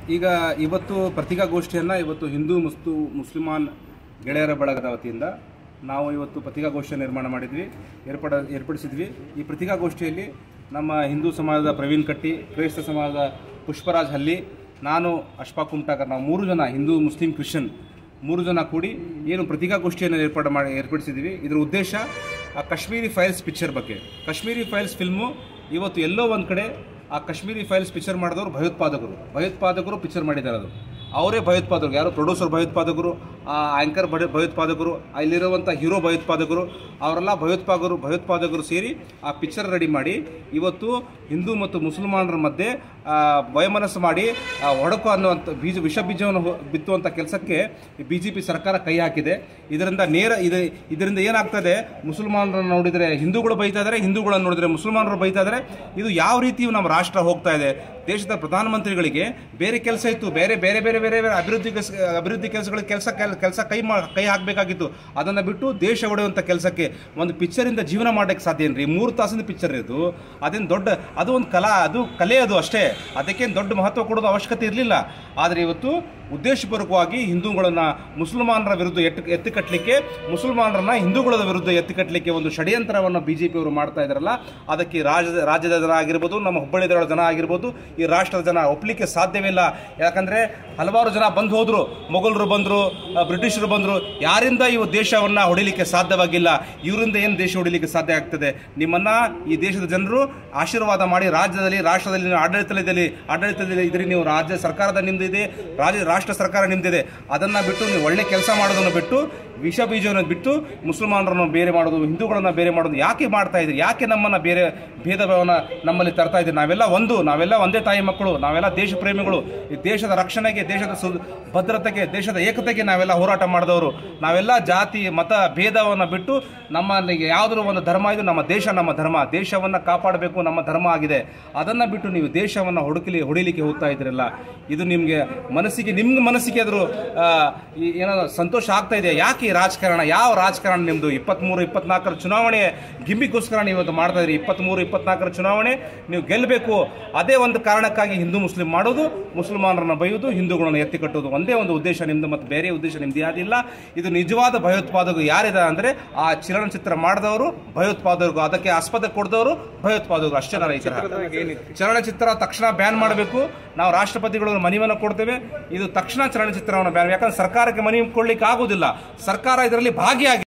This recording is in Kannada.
ಈಗ ಇವತ್ತು ಪತ್ರಿಕಾಗೋಷ್ಠಿಯನ್ನು ಇವತ್ತು ಹಿಂದೂ ಮುಸ್ತು ಮುಸ್ಲಿಮಾನ್ ಗೆಳೆಯರ ಬಳಗದ ವತಿಯಿಂದ ನಾವು ಇವತ್ತು ಪತ್ರಿಕಾಗೋಷ್ಠಿಯ ನಿರ್ಮಾಣ ಮಾಡಿದ್ವಿ ಏರ್ಪಡ ಏರ್ಪಡಿಸಿದ್ವಿ ಈ ಪತ್ರಿಕಾಗೋಷ್ಠಿಯಲ್ಲಿ ನಮ್ಮ ಹಿಂದೂ ಸಮಾಜದ ಪ್ರವೀಣ್ ಕಟ್ಟಿ ಕ್ರೈಸ್ತ ಸಮಾಜದ ಪುಷ್ಪರಾಜ್ ಹಲ್ಲಿ ನಾನು ಅಶ್ಫಾಕ್ ಕುಮ್ಟಾಕರ್ ನಾವು ಮೂರು ಜನ ಹಿಂದೂ ಮುಸ್ಲಿಂ ಕ್ರಿಶ್ಚಿಯನ್ ಮೂರು ಜನ ಕೂಡಿ ಏನು ಪತ್ರಿಕಾಗೋಷ್ಠಿಯನ್ನು ಏರ್ಪಾಡು ಮಾಡಿ ಏರ್ಪಡಿಸಿದ್ದೀವಿ ಇದರ ಉದ್ದೇಶ ಆ ಕಾಶ್ಮೀರಿ ಫೈಲ್ಸ್ ಪಿಕ್ಚರ್ ಬಗ್ಗೆ ಕಾಶ್ಮೀರಿ ಫೈಲ್ಸ್ ಫಿಲ್ಮು ಇವತ್ತು ಎಲ್ಲೋ ಒಂದು ಕಡೆ ಆ ಕಾಶ್ಮೀರಿ ಫೈಲ್ಸ್ ಪಿಕ್ಚರ್ ಮಾಡಿದವರು ಭಯೋತ್ಪಾದಕರು ಭಯೋತ್ಪಾದಕರು ಪಿಕ್ಚರ್ ಮಾಡಿದ್ದಾರೆ ಅದು ಅವರೇ ಭಯೋತ್ಪಾದಕರು ಯಾರು ಪ್ರೊಡ್ಯೂಸರ್ ಭಯೋತ್ಪಾದಕರು ಆ ಆ್ಯಂಕರ್ ಭಯ ಭಯೋತ್ಪಾದಕರು ಅಲ್ಲಿರುವಂಥ ಹೀರೋ ಭಯೋತ್ಪಾದಕರು ಅವರೆಲ್ಲ ಭಯೋತ್ಪಾದಕರು ಭಯೋತ್ಪಾದಕರು ಸೇರಿ ಆ ಪಿಕ್ಚರ್ ರೆಡಿ ಮಾಡಿ ಇವತ್ತು ಹಿಂದೂ ಮತ್ತು ಮುಸಲ್ಮಾನರ ಮಧ್ಯೆ ಆ, ವಯಮನಸ್ಸು ಮಾಡಿ ಆ, ಒಡಕು ಅನ್ನುವಂಥ ಬೀಜ ವಿಷ ಬೀಜವನ್ನು ಹೊ- ಬಿತ್ತುವಂಥ ಕೆಲಸಕ್ಕೆ ಬಿ ಜೆ ಪಿ ಸರ್ಕಾರ ಕೈ ಹಾಕಿದೆ ಇದರಿಂದ ನೇರ ಇದು ಇದರಿಂದ ಏನಾಗ್ತದೆ ಮುಸಲ್ಮಾನರನ್ನು ನೋಡಿದರೆ ಹಿಂದೂಗಳು ಬೈತಾ ಇದ್ದಾರೆ ಹಿಂದೂಗಳನ್ನು ನೋಡಿದರೆ ಮುಸಲ್ಮಾನರು ಬೈತಾ ಇದ್ದಾರೆ ಇದು ಯಾವ ರೀತಿ ನಮ್ಮ ರಾಷ್ಟ್ರ ಹೋಗ್ತಾ ಇದೆ ದೇಶದ ಪ್ರಧಾನಮಂತ್ರಿಗಳಿಗೆ ಬೇರೆ ಕೆಲಸ ಇತ್ತು ಬೇರೆ ಬೇರೆ ಬೇರೆ ಬೇರೆ ಬೇರೆ ಅಭಿವೃದ್ಧಿ ಕೆಲ್ಸ ಅಭಿವೃದ್ಧಿ ಕೆಲಸಗಳಿಗೆ ಕೆಲಸ ಕೆಲಸ ಕೈ ಮಾ ಕೈ ಹಾಕಬೇಕಾಗಿತ್ತು ಅದನ್ನು ಬಿಟ್ಟು ದೇಶ ಒಡೆಯುವಂಥ ಕೆಲಸಕ್ಕೆ ಒಂದು ಪಿಕ್ಚರಿಂದ ಜೀವನ ಮಾಡೋಕ್ಕೆ ಸಾಧ್ಯ ಏನ್ರಿ ಮೂರು ತಾಸಿನ ಪಿಕ್ಚರ್ ಇದು ಅದೇನು ದೊಡ್ಡ ಅದು ಒಂದು ಕಲಾ ಅದು ಕಲೆ ಅದು ಅಷ್ಟೇ ಅದಕ್ಕೇನು ದೊಡ್ಡ ಮಹತ್ವ ಕೊಡೋದು ಅವಶ್ಯಕತೆ ಇರಲಿಲ್ಲ ಆದರೆ ಇವತ್ತು ಉದ್ದೇಶಪೂರ್ವಕವಾಗಿ ಹಿಂದೂಗಳನ್ನು ಮುಸಲ್ಮಾನರ ವಿರುದ್ಧ ಎತ್ತು ಎತ್ತಿಕಟ್ಟಲಿಕ್ಕೆ ಮುಸಲ್ಮಾನರನ್ನ ಹಿಂದೂಗಳ ವಿರುದ್ಧ ಎತ್ತಿಕಟ್ಟಲಿಕ್ಕೆ ಒಂದು ಷಡ್ಯಂತ್ರವನ್ನು ಬಿ ಜೆ ಪಿಯವರು ಮಾಡ್ತಾ ಇದ್ದಾರಲ್ಲ ಅದಕ್ಕೆ ರಾಜ್ಯದ ರಾಜ್ಯದ ಜನ ಆಗಿರ್ಬೋದು ನಮ್ಮ ಹುಬ್ಬಳ್ಳಿ ಧಾರವಾಡ ಜನ ಆಗಿರ್ಬೋದು ಈ ರಾಷ್ಟ್ರದ ಜನ ಒಪ್ಪಲಿಕ್ಕೆ ಸಾಧ್ಯವಿಲ್ಲ ಯಾಕಂದರೆ ಹಲವಾರು ಜನ ಬಂದು ಹೋದರು ಮೊಘಲರು ಬಂದರು ಬ್ರಿಟಿಷರು ಬಂದರು ಯಾರಿಂದ ಇವು ದೇಶವನ್ನು ಹೊಡಿಲಿಕ್ಕೆ ಸಾಧ್ಯವಾಗಿಲ್ಲ ಇವರಿಂದ ಏನು ದೇಶ ಹೊಡಿಲಿಕ್ಕೆ ಸಾಧ್ಯ ಆಗ್ತದೆ ನಿಮ್ಮನ್ನು ಈ ದೇಶದ ಜನರು ಆಶೀರ್ವಾದ ಮಾಡಿ ರಾಜ್ಯದಲ್ಲಿ ರಾಷ್ಟ್ರದಲ್ಲಿ ನೀವು ಆಡಳಿತದಲ್ಲಿ ಆಡಳಿತದಲ್ಲಿ ಇದ್ರಿ ನೀವು ರಾಜ್ಯ ಸರ್ಕಾರದ ನಿಮ್ದಿದೆ ರಾಜ್ಯ ರಾಷ್ಟ್ರ ಸರ್ಕಾರ ನಿಮ್ದಿದೆ ಅದನ್ನು ಬಿಟ್ಟು ನೀವು ಒಳ್ಳೆ ಕೆಲಸ ಮಾಡೋದನ್ನು ಬಿಟ್ಟು ವಿಷ ಬೀಜವನ್ನು ಬಿಟ್ಟು ಮುಸಲ್ಮಾನರನ್ನು ಬೇರೆ ಮಾಡೋದು ಹಿಂದೂಗಳನ್ನು ಬೇರೆ ಮಾಡೋದು ಯಾಕೆ ಮಾಡ್ತಾ ಇದ್ರಿ ಯಾಕೆ ನಮ್ಮನ್ನು ಬೇರೆ ಭೇದ ಭಾವನ ನಮ್ಮಲ್ಲಿ ತರ್ತಾ ಇದ್ದೀರಿ ನಾವೆಲ್ಲ ಒಂದು ನಾವೆಲ್ಲ ಒಂದೇ ತಾಯಿ ಮಕ್ಕಳು ನಾವೆಲ್ಲ ದೇಶ ಪ್ರೇಮಿಗಳು ಈ ದೇಶದ ರಕ್ಷಣೆಗೆ ದೇಶದ ಸು ಭದ್ರತೆಗೆ ದೇಶದ ಏಕತೆಗೆ ನಾವೆಲ್ಲ ಹೋರಾಟ ಮಾಡಿದವರು ನಾವೆಲ್ಲ ಜಾತಿ ಮತ ಭೇದವನ್ನು ಬಿಟ್ಟು ನಮ್ಮಲ್ಲಿ ಯಾವುದಾದ್ರು ಒಂದು ಧರ್ಮ ಇದು ನಮ್ಮ ದೇಶ ನಮ್ಮ ಧರ್ಮ ದೇಶವನ್ನು ಕಾಪಾಡಬೇಕು ನಮ್ಮ ಧರ್ಮ ಆಗಿದೆ ಅದನ್ನು ಬಿಟ್ಟು ನೀವು ದೇಶವನ್ನು ಹುಡುಕಲಿ ಹೊಡಿಲಿಕ್ಕೆ ಹೋಗ್ತಾ ಇದ್ದೀರಲ್ಲ ಇದು ನಿಮಗೆ ಮನಸ್ಸಿಗೆ ನಿಮ್ಮ ಮನಸ್ಸಿಗೆ ಆದರೂ ಏನಾದ್ರು ಸಂತೋಷ ಆಗ್ತಾ ಇದೆ ಯಾಕೆ ಈ ರಾಜಕಾರಣ ಯಾವ ರಾಜಕಾರಣ ನಿಮ್ಮದು ಇಪ್ಪತ್ತ್ಮೂರು ಇಪ್ಪತ್ನಾಲ್ಕರ ಚುನಾವಣೆ ಗಿಮ್ಮಿಗೋಸ್ಕರ ನೀವು ಇವತ್ತು ಮಾಡ್ತಾ ಇದ್ದೀರಿ ಇಪ್ಪತ್ತ್ಮೂರು ಇಪ್ಪತ್ನಾಲ್ಕರ ಚುನಾವಣೆ ನೀವು ಗೆಲ್ಲಬೇಕು ಅದೇ ಒಂದು ಕಾರಣಕ್ಕಾಗಿ ಹಿಂದೂ ಮುಸ್ಲಿಂ ಮಾಡೋದು ಮುಸಲ್ಮಾನರನ್ನ ಬೈಯೋದು ಹಿಂದೂಗಳನ್ನು ಎತ್ತಿ ಕಟ್ಟೋದು ಒಂದೇ ಒಂದು ಉದ್ದೇಶ ನಿಮ್ಮದು ಮತ್ತು ಬೇರೆ ಉದ್ದೇಶ ನಿಮ್ದು ಯಾವುದಿಲ್ಲ ಇದು ನಿಜವಾದ ಭಯೋತ್ಪಾದಕರು ಯಾರಿದ ಅಂದರೆ ಆ ಚಲನಚಿತ್ರ ಮಾಡಿದವರು ಭಯೋತ್ಪಾದಕರು ಅದಕ್ಕೆ ಆಸ್ಪದ ಕೊಡಿದವರು ಭಯೋತ್ಪಾದಕರು ಅಷ್ಟೇ ನನ್ನ ಈ ಚಲನಚಿತ್ರ ತಕ್ಷಣ ಬ್ಯಾನ್ ಮಾಡಬೇಕು ನಾವು ರಾಷ್ಟ್ರಪತಿಗಳು ಮನವಿಯನ್ನು ಕೊಡ್ತೇವೆ ಇದು ತಕ್ಷಣ ಚಲನಚಿತ್ರವನ್ನು ಬ್ಯಾನ್ ಯಾಕಂದ್ರೆ ಸರ್ಕಾರಕ್ಕೆ ಮನವಿ ಕೊಡ್ಲಿಕ್ಕೆ ಆಗುವುದಿಲ್ಲ ಸರ್ಕಾರ ಇದರಲ್ಲಿ ಭಾಗಿಯಾಗಿ